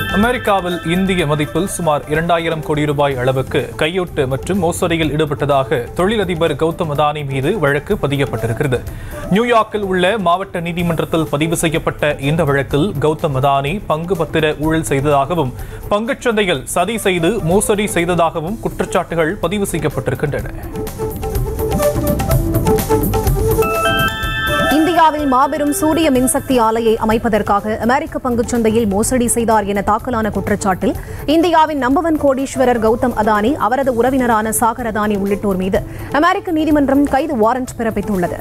அமெரிக்காவில் இந்திய மதிப்பில் சுமார் இரண்டாயிரம் கோடி ரூபாய் அளவுக்கு கையூட்டு மற்றும் மோசடியில் ஈடுபட்டதாக தொழிலதிபர் கௌதம் அதானி மீது வழக்கு பதியப்பட்டிருக்கிறது நியூயார்க்கில் உள்ள மாவட்ட நீதிமன்றத்தில் பதிவு செய்யப்பட்ட இந்த வழக்கில் கௌதம் அதானி பங்கு பத்திர ஊழல் செய்ததாகவும் பங்குச்சந்தையில் சதி செய்து மோசடி செய்ததாகவும் குற்றச்சாட்டுகள் பதிவு செய்யப்பட்டிருக்கின்றன இந்தியாவில் மாபெரும் சூரிய மின்சக்தி ஆலையை அமைப்பதற்காக அமெரிக்க பங்குச்சந்தையில் மோசடி செய்தார் என தாக்கலான குற்றச்சாட்டில் இந்தியாவின் நம்பவன் கோடீஸ்வரர் கௌதம் அதானி அவரது உறவினரான சாகர் அதானி உள்ளிட்டோர் மீது அமெரிக்க நீதிமன்றம் கைது வாரண்ட் பிறப்பித்துள்ளது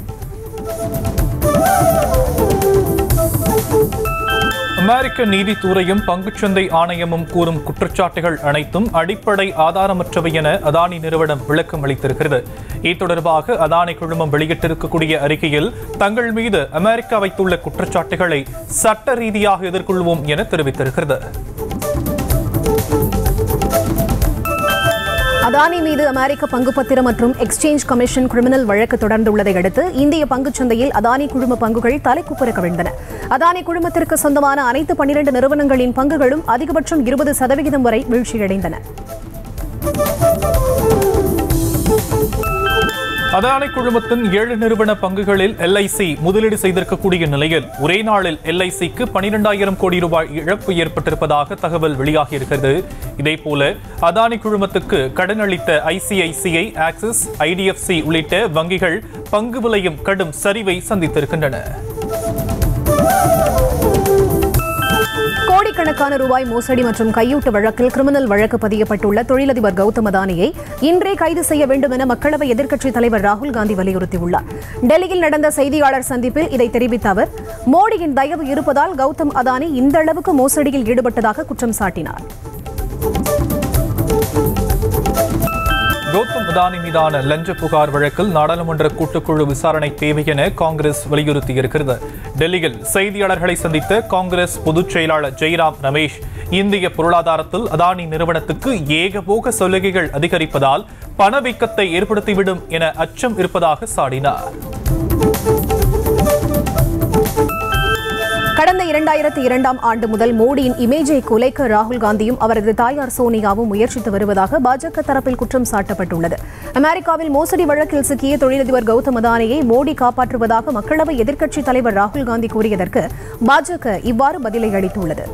அமெரிக்க நீதித்துறையும் பங்குச்சந்தை ஆணையமும் கூறும் குற்றச்சாட்டுகள் அனைத்தும் அடிப்படை ஆதாரமற்றவை என அதானி நிறுவனம் விளக்கம் அளித்திருக்கிறது இது தொடர்பாக அதானி குழுமம் வெளியிட்டிருக்கக்கூடிய அறிக்கையில் தங்கள் மீது அமெரிக்கா வைத்துள்ள குற்றச்சாட்டுகளை சட்ட ரீதியாக எதிர்கொள்வோம் என தெரிவித்திருக்கிறது அதானி மீது அமெரிக்க பங்குப்பத்திரம் மற்றும் எக்ஸ்சேஞ்ச் கமிஷன் கிரிமினல் வழக்கு தொடர்ந்துள்ளதை அடுத்து இந்திய பங்குச்சந்தையில் அதானி குழும பங்குகள் தலைக்குப்புற கவிழ்ந்தன அதானி குழுமத்திற்கு சொந்தமான அனைத்து பன்னிரண்டு நிறுவனங்களின் பங்குகளும் அதிகபட்சம் இருபது சதவிகிதம் வரை வீழ்ச்சியடைந்தன அதானி குழுமத்தின் ஏழு நிறுவன பங்குகளில் எல்ஐசி முதலீடு செய்திருக்கக்கூடிய நிலையில் ஒரே நாளில் எல்ஐசிக்கு பனிரெண்டாயிரம் கோடி ரூபாய் இழப்பு ஏற்பட்டிருப்பதாக தகவல் வெளியாகியிருக்கிறது இதேபோல அதானி குழுமத்துக்கு கடன் அளித்த ஐசிஐசிஐ ஆக்சிஸ் ஐடிஎஃப்சி உள்ளிட்ட வங்கிகள் பங்கு விலையும் கடும் சரிவை சந்தித்திருக்கின்றன கோடிக்கணக்கான ரூபாய் மோசடி மற்றும் கையூட்டு வழக்கில் கிரிமினல் வழக்கு பதியப்பட்டுள்ள தொழிலதிபர் கௌதம் அதானியை இன்றே கைது செய்ய வேண்டும் என மக்களவை எதிர்க்கட்சித் தலைவர் ராகுல் காந்தி வலியுறுத்தியுள்ளார் டெல்லியில் நடந்த செய்தியாளர் சந்திப்பில் இதை தெரிவித்த அவர் மோடியின் தயவு இருப்பதால் கௌதம் அதானி இந்த அளவுக்கு மோசடியில் ஈடுபட்டதாக குற்றம் சாட்டினார் கௌதம் அதானி மீதான லஞ்ச புகார் வழக்கில் நாடாளுமன்ற கூட்டுக்குழு விசாரணை தேவை என காங்கிரஸ் வலியுறுத்தியிருக்கிறது டெல்லியில் செய்தியாளர்களை சந்தித்த காங்கிரஸ் பொதுச் செயலாளர் ஜெய்ராம் ரமேஷ் இந்திய பொருளாதாரத்தில் அதானி நிறுவனத்துக்கு ஏகபோக சலுகைகள் அதிகரிப்பதால் பணவீக்கத்தை ஏற்படுத்திவிடும் என அச்சம் இருப்பதாக சாடினார் கடந்த இரண்டாயிரத்தி இரண்டாம் ஆண்டு முதல் மோடியின் இமேஜை குலைக்க ராகுல் காந்தியும் அவரது தாயார் சோனியாவும் முயற்சித்து வருவதாக பாஜக தரப்பில் குற்றம் சாட்டப்பட்டுள்ளது அமெரிக்காவில் மோசடி வழக்கில் சிக்கிய தொழிலதிபர் கௌதம் அதானியை மோடி காப்பாற்றுவதாக மக்களவை எதிர்க்கட்சித் தலைவர் ராகுல் காந்தி கூறியதற்கு பாஜக இவ்வாறு பதிலை அளித்துள்ளது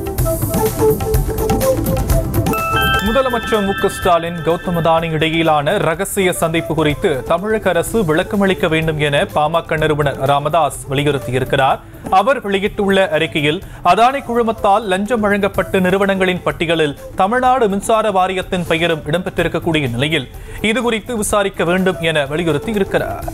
முதலமைச்சர் மு க ஸ்டாலின் கௌதம் அதானி இடையிலான ரகசிய சந்திப்பு குறித்து தமிழக அரசு விளக்கமளிக்க வேண்டும் என பாமக நிறுவனர் ராமதாஸ் வலியுறுத்தியிருக்கிறார் அவர் வெளியிட்டுள்ள அறிக்கையில் அதானி குழுமத்தால் லஞ்சம் வழங்கப்பட்ட நிறுவனங்களின் பட்டியலில் தமிழ்நாடு மின்சார வாரியத்தின் பெயரும் இடம்பெற்றிருக்கக்கூடிய நிலையில் இதுகுறித்து விசாரிக்க வேண்டும் என வலியுறுத்தி இருக்கிறார்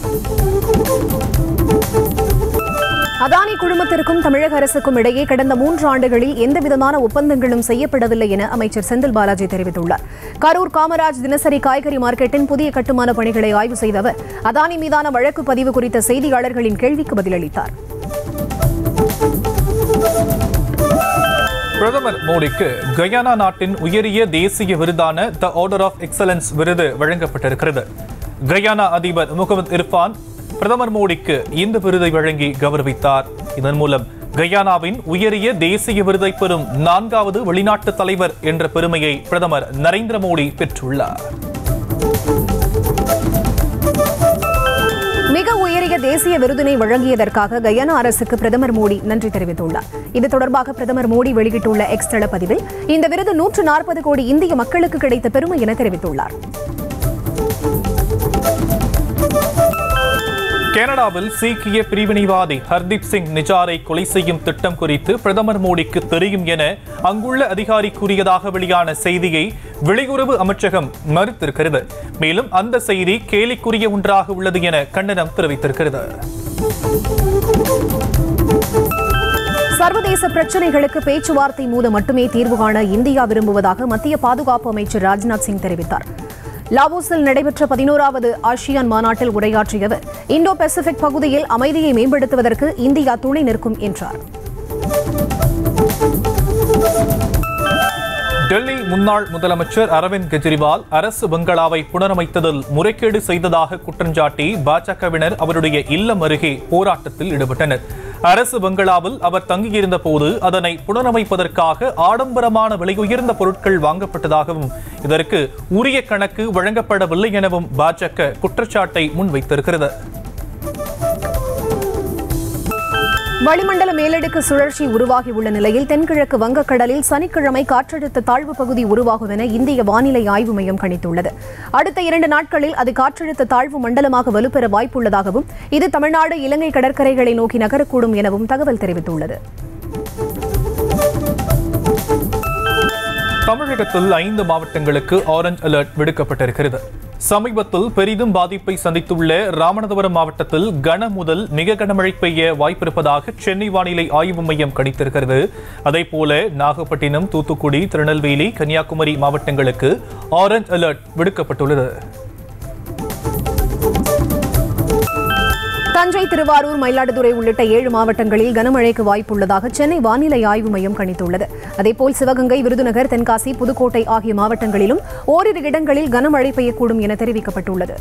அதானி குழுமத்திற்கும் தமிழக அரசுக்கும் இடையே கடந்த மூன்று ஆண்டுகளில் எந்தவிதமான ஒப்பந்தங்களும் செய்யப்படவில்லை என அமைச்சர் செந்தில் பாலாஜி தெரிவித்துள்ளார் கரூர் காமராஜ் தினசரி காய்கறி மார்க்கெட்டின் புதிய கட்டுமான பணிகளை ஆய்வு செய்த அவர் அதானி மீதான வழக்கு பதிவு குறித்த செய்தியாளர்களின் கேள்விக்கு பதிலளித்தார் பிரதமர் மோடிக்கு கயானா நாட்டின் உயரிய தேசிய விருதான த ஆர்டர் ஆஃப் எக்ஸலன்ஸ் விருது வழங்கப்பட்டிருக்கிறது கயானா அதிபர் முகமது இர்ஃபான் பிரதமர் மோடிக்கு இந்த விருதை வழங்கி கௌரவித்தார் இதன் மூலம் கயானாவின் உயரிய தேசிய விருதை பெறும் நான்காவது வெளிநாட்டு தலைவர் என்ற பெருமையை பிரதமர் நரேந்திர மோடி பெற்றுள்ளார் மிக உயரிய தேசிய விருதினை வழங்கியதற்காக கயானா அரசுக்கு பிரதமர் மோடி நன்றி தெரிவித்துள்ளார் இது தொடர்பாக பிரதமர் மோடி வெளியிட்டுள்ள எக்ஸ் தள பதிவில் இந்த விருது நூற்று நாற்பது கோடி இந்திய மக்களுக்கு கிடைத்த பெருமை என தெரிவித்துள்ளார் கனடாவில் சீக்கிய பிரிவினைவாதி ஹர்தீப் சிங் நிஜாரை கொலை செய்யும் திட்டம் குறித்து பிரதமர் மோடிக்கு தெரியும் என அங்குள்ள அதிகாரி கூறியதாக வெளியான செய்தியை வெளியுறவு அமைச்சகம் மறுத்திருக்கிறது மேலும் அந்த செய்தி கேலிக்குரிய ஒன்றாக உள்ளது என கண்டனம் தெரிவித்திருக்கிறது சர்வதேச பிரச்சினைகளுக்கு பேச்சுவார்த்தை மூலம் மட்டுமே தீர்வு காண இந்தியா விரும்புவதாக மத்திய பாதுகாப்பு அமைச்சர் ராஜ்நாத் சிங் தெரிவித்தார் லாவோஸில் நடைபெற்ற பதினோராவது ஆசியான் மாநாட்டில் உரையாற்றிய அவர் இந்தோ பசிபிக் பகுதியில் அமைதியை மேம்படுத்துவதற்கு இந்தியா துணை நிற்கும் என்றார் டெல்லி முன்னாள் முதலமைச்சர் அரவிந்த் கெஜ்ரிவால் அரசு பங்களாவை புனரமைத்ததில் முறைகேடு செய்ததாக குற்றஞ்சாட்டி பாஜகவினர் அவருடைய இல்லம் அருகே போராட்டத்தில் ஈடுபட்டனர் அரசு பங்களாவில் அவர் தங்கியிருந்த போது அதனை புனரமைப்பதற்காக ஆடம்பரமான விலையுயர்ந்த பொருட்கள் வாங்கப்பட்டதாகவும் இதற்கு உரிய கணக்கு வழங்கப்படவில்லை எனவும் பாஜக குற்றச்சாட்டை முன்வைத்திருக்கிறது வளிமண்டல மேலடுக்கு சுழற்சி உருவாகியுள்ள நிலையில் தென்கிழக்கு வங்கக்கடலில் சனிக்கிழமை காற்றழுத்த தாழ்வு பகுதி உருவாகும் என இந்திய வானிலை ஆய்வு மையம் கணித்துள்ளது அடுத்த இரண்டு நாட்களில் அது காற்றழுத்த தாழ்வு மண்டலமாக வலுப்பெற வாய்ப்புள்ளதாகவும் இது தமிழ்நாடு இலங்கை கடற்கரைகளை நோக்கி நகரக்கூடும் எனவும் தகவல் தெரிவித்துள்ளது தமிழகத்தில் ஐந்து மாவட்டங்களுக்கு ஆரஞ்ச் அலர்ட் விடுக்கப்பட்டிருக்கிறது சமீபத்தில் பெரிதும் பாதிப்பை சந்தித்துள்ள ராமநாதபுரம் மாவட்டத்தில் கன முதல் மிக கனமழை பெய்ய வாய்ப்பிருப்பதாக சென்னை வானிலை ஆய்வு மையம் கணித்திருக்கிறது அதேபோல நாகப்பட்டினம் தூத்துக்குடி திருநெல்வேலி கன்னியாகுமரி மாவட்டங்களுக்கு ஆரஞ்ச் அலர்ட் விடுக்கப்பட்டுள்ளது தஞ்சை திருவாரூர் மயிலாடுதுறை உள்ளிட்ட ஏழு மாவட்டங்களில் கனமழைக்கு வாய்ப்புள்ளதாக சென்னை வானிலை ஆய்வு மையம் கணித்துள்ளது அதேபோல் சிவகங்கை விருதுநகர் தென்காசி புதுக்கோட்டை ஆகிய மாவட்டங்களிலும் ஓரிரு இடங்களில் கனமழை பெய்யக்கூடும் என தெரிவிக்கப்பட்டுள்ளது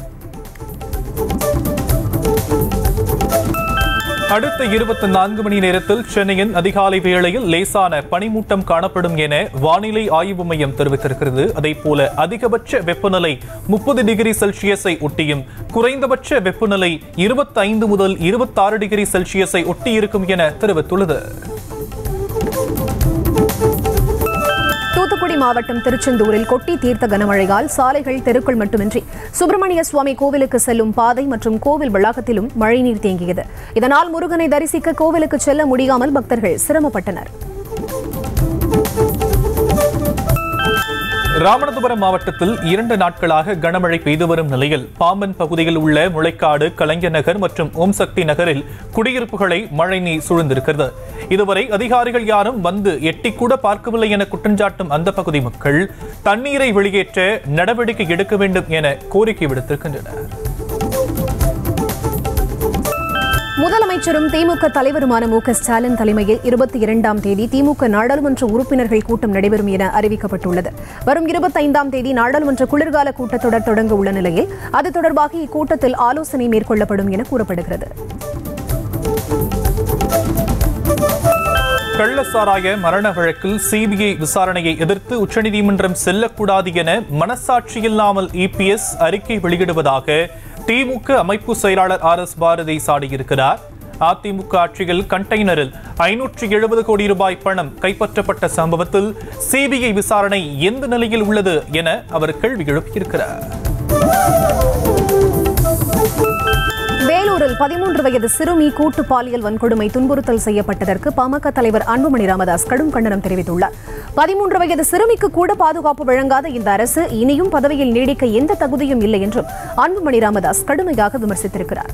அடுத்த இருபத்தி நான்கு மணி நேரத்தில் சென்னையின் அதிகாலை வேளையில் லேசான பனிமூட்டம் காணப்படும் என வானிலை ஆய்வு மையம் தெரிவித்திருக்கிறது அதேபோல அதிகபட்ச வெப்பநிலை முப்பது டிகிரி செல்சியஸை ஒட்டியும் குறைந்தபட்ச வெப்பநிலை இருபத்தி ஐந்து முதல் இருபத்தாறு டிகிரி செல்சியஸை ஒட்டியிருக்கும் என தெரிவித்துள்ளது தூத்துக்குடி மாவட்டம் திருச்செந்தூரில் கொட்டி தீர்த்த கனமழையால் சாலைகள் தெருக்கள் மட்டுமின்றி சுப்பிரமணிய சுவாமி கோவிலுக்கு செல்லும் பாதை மற்றும் கோவில் வளாகத்திலும் மழைநீர் தேங்கியது இதனால் முருகனை தரிசிக்க கோவிலுக்கு செல்ல முடியாமல் பக்தர்கள் சிரமப்பட்டனர் ராமநாதபுரம் மாவட்டத்தில் இரண்டு நாட்களாக கனமழை பெய்து வரும் நிலையில் பாம்பன் பகுதியில் உள்ள முளைக்காடு கலைஞர் நகர் மற்றும் ஓம் சக்தி நகரில் குடியிருப்புகளை மழைநீர் சூழ்ந்திருக்கிறது இதுவரை அதிகாரிகள் யாரும் வந்து எட்டி கூட பார்க்கவில்லை என குற்றஞ்சாட்டும் அந்த பகுதி மக்கள் தண்ணீரை வெளியேற்ற நடவடிக்கை எடுக்க வேண்டும் என கோரிக்கை விடுத்திருக்கின்றனர் முதலமைச்சரும் திமுக தலைவருமான மு க ஸ்டாலின் தலைமையில் இருபத்தி இரண்டாம் தேதி திமுக நாடாளுமன்ற உறுப்பினர்கள் கூட்டம் நடைபெறும் என அறிவிக்கப்பட்டுள்ளது வரும் இருபத்தைந்தாம் தேதி நாடாளுமன்ற குளிர்கால கூட்டத்தொடர் தொடங்க உள்ள நிலையில் அது தொடர்பாக இக்கூட்டத்தில் ஆலோசனை மேற்கொள்ளப்படும் என கூறப்படுகிறது கள்ளசாராய மரண வழக்கில் சிபிஐ விசாரணையை எதிர்த்து உச்சநீதிமன்றம் செல்லக்கூடாது என மனசாட்சியில்லாமல் இபிஎஸ் அறிக்கை வெளியிடுவதாக திமுக அமைப்பு செயலாளர் ஆர் எஸ் பாரதி சாடியிருக்கிறார் அதிமுக ஆட்சியில் கண்டெய்னரில் ஐநூற்றி எழுபது கோடி ரூபாய் பணம் கைப்பற்றப்பட்ட சம்பவத்தில் சிபிஐ விசாரணை எந்த நிலையில் உள்ளது என அவர் கேள்வி எழுப்பியிருக்கிறார் வேலூரில் பதிமூன்று வயது சிறுமி கூட்டு பாலியல் வன்கொடுமை துன்புறுத்தல் செய்யப்பட்டதற்கு பாமக தலைவர் அன்புமணி ராமதாஸ் கடும் கண்டனம் தெரிவித்துள்ளார் பதிமூன்று வயது சிறுமிக்கு கூட பாதுகாப்பு வழங்காத இந்த அரசு இனியும் பதவியில் நீடிக்க எந்த தகுதியும் இல்லை என்றும் அன்புமணி ராமதாஸ் கடுமையாக விமர்சித்திருக்கிறார்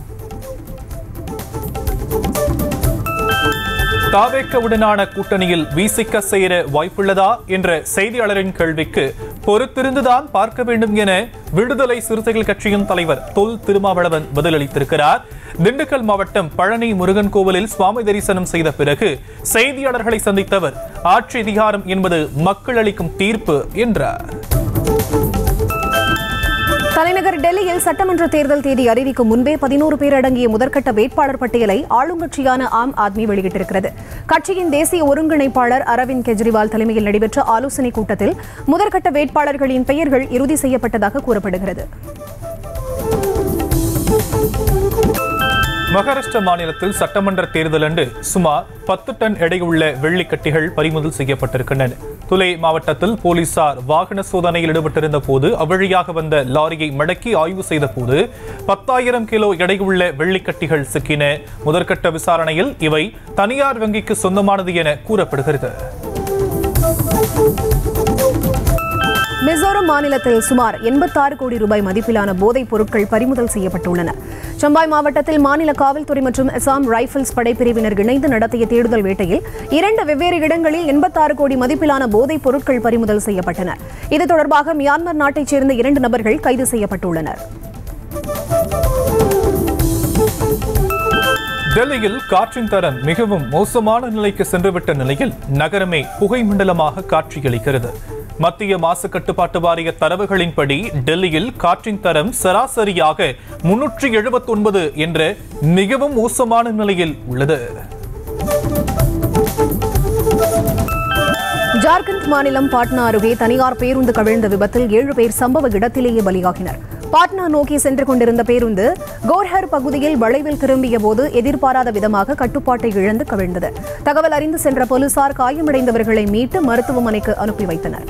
தாவேக்கவுடனான கூட்டணியில் விசிக சேர வாய்ப்புள்ளதா என்ற செய்தியாளரின் கேள்விக்கு பொறுத்திருந்துதான் பார்க்க வேண்டும் என விடுதலை சிறுத்தைகள் கட்சியின் தலைவர் தொல் திருமாவளவன் பதிலளித்திருக்கிறார் திண்டுக்கல் மாவட்டம் பழனி முருகன் கோவிலில் சுவாமி தரிசனம் செய்த பிறகு செய்தியாளர்களை சந்தித்தவர் ஆட்சி அதிகாரம் என்பது மக்கள் அளிக்கும் தீர்ப்பு என்றார் தலைநகர் டெல்லியில் சட்டமன்ற தேர்தல் தேதி அறிவிக்கும் முன்பே பதினோரு பேர் அடங்கிய முதற்கட்ட வேட்பாளர் பட்டியலை ஆளுங்கட்சியான ஆம் ஆத்மி வெளியிட்டிருக்கிறது கட்சியின் தேசிய ஒருங்கிணைப்பாளர் அரவிந்த் கெஜ்ரிவால் தலைமையில் நடைபெற்ற ஆலோசனைக் கூட்டத்தில் முதற்கட்ட வேட்பாளர்களின் பெயர்கள் இறுதி செய்யப்பட்டதாக கூறப்படுகிறது மகாராஷ்டிரா மாநிலத்தில் சட்டமன்ற தேர்தல் அன்று சுமார் பத்து டன் எடையுள்ள வெள்ளிக்கட்டிகள் பறிமுதல் செய்யப்பட்டிருக்கின்றன துலே மாவட்டத்தில் போலீசார் வாகன சோதனையில் ஈடுபட்டிருந்த போது அவ்வழியாக வந்த லாரியை மடக்கி ஆய்வு செய்த போது பத்தாயிரம் கிலோ எடையுள்ள வெள்ளிக்கட்டிகள் சிக்கின முதற்கட்ட விசாரணையில் இவை தனியார் வங்கிக்கு சொந்தமானது என கூறப்படுகிறது மிசோரம் மாநிலத்தில் சுமார் எண்பத்தாறு கோடி ரூபாய் மதிப்பிலான போதைப் பொருட்கள் பறிமுதல் செய்யப்பட்டுள்ளன சம்பாய் மாவட்டத்தில் மாநில காவல்துறை மற்றும் அசாம் ரைபிள்ஸ் படைப்பிரிவினர் இணைந்து நடத்திய தேடுதல் வேட்டையில் இரண்டு வெவ்வேறு இடங்களில் எண்பத்தாறு கோடி மதிப்பிலான போதைப் பொருட்கள் பறிமுதல் செய்யப்பட்டன இது தொடர்பாக மியான்மர் நாட்டைச் சேர்ந்த இரண்டு நபர்கள் கைது செய்யப்பட்டுள்ளனர் டெல்லியில் காற்றின் தரம் மிகவும் மோசமான நிலைக்கு சென்றுவிட்ட நிலையில் நகரமே புகை மண்டலமாக காட்சியளிக்கிறது மத்திய மாசு கட்டுப்பாட்டு வாரிய தரவுகளின்படி டெல்லியில் காற்றின் தரம் சராசரியாக முன்னூற்றி எழுபத்தொன்பது என்ற மிகவும் மோசமான நிலையில் உள்ளது ஜார்க்கண்ட் மாநிலம் பாட்னா அருகே தனியார் பேருந்து கவிழ்ந்த விபத்தில் ஏழு பேர் சம்பவ இடத்திலேயே பலியாகினர் பாட்னா நோக்கி சென்று கொண்டிருந்த பேருந்து கோர்ஹர் பகுதியில் வளைவில் திரும்பிய போது எதிர்பாராத விதமாக கட்டுப்பாட்டை இழந்து கவிழ்ந்தது தகவல் அறிந்து சென்ற போலீசார் காயமடைந்தவர்களை மீட்டு மருத்துவமனைக்கு அனுப்பி வைத்தனர்